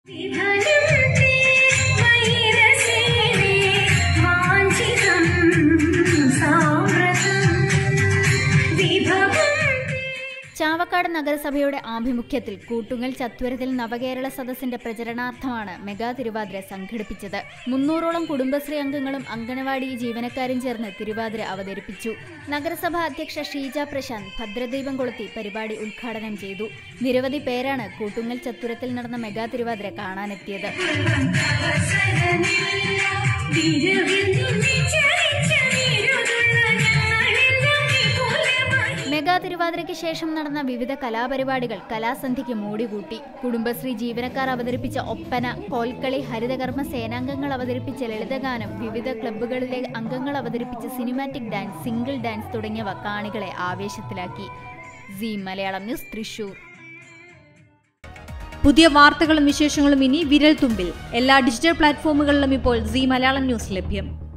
ചാവക്കാട് നഗരസഭയുടെ ആഭിമുഖ്യത്തിൽ കൂട്ടുങ്ങൽ ചത്വരത്തിൽ നവകേരള സദസ്സിന്റെ പ്രചരണാർത്ഥമാണ് മെഗാ തിരുവാതിര സംഘടിപ്പിച്ചത് മുന്നൂറോളം കുടുംബശ്രീ അംഗങ്ങളും അംഗനവാടി ജീവനക്കാരും ചേർന്ന് തിരുവാതിര അവതരിപ്പിച്ചു നഗരസഭാ അധ്യക്ഷ ഷീജ പ്രശാന്ത് ഭദ്രദീപം കൊളുത്തി പരിപാടി ഉദ്ഘാടനം ചെയ്തു നിരവധി പേരാണ് കൂട്ടുങ്ങൽ ചത്തുരത്തിൽ നടന്ന മെഗാ തിരുവാതിര കാണാനെത്തിയത് മെഗാ തിരുവാതിരയ്ക്ക് ശേഷം നടന്ന വിവിധ കലാപരിപാടികൾ കലാസന്ധ്യയ്ക്ക് മോടികൂട്ടി കുടുംബശ്രീ ജീവനക്കാർ അവതരിപ്പിച്ച ഒപ്പന കോൽക്കളി ഹരിതകർമ്മ സേനാംഗങ്ങൾ അവതരിപ്പിച്ച ലളിതഗാനം വിവിധ ക്ലബ്ബുകളിലെ അംഗങ്ങൾ അവതരിപ്പിച്ച സിനിമാറ്റിക് ഡാൻസ് സിംഗിൾ ഡാൻസ് തുടങ്ങിയവ കാണികളെ ആവേശത്തിലാക്കി സി മലയാളം ന്യൂസ് തൃശൂർ പുതിയ വാർത്തകളും വിശേഷങ്ങളും ഇനി വിരൽ തുമ്പിൽ എല്ലാ ഡിജിറ്റൽ പ്ലാറ്റ്ഫോമുകളിലും ഇപ്പോൾ സി മലയാളം ന്യൂസ് ലഭ്യം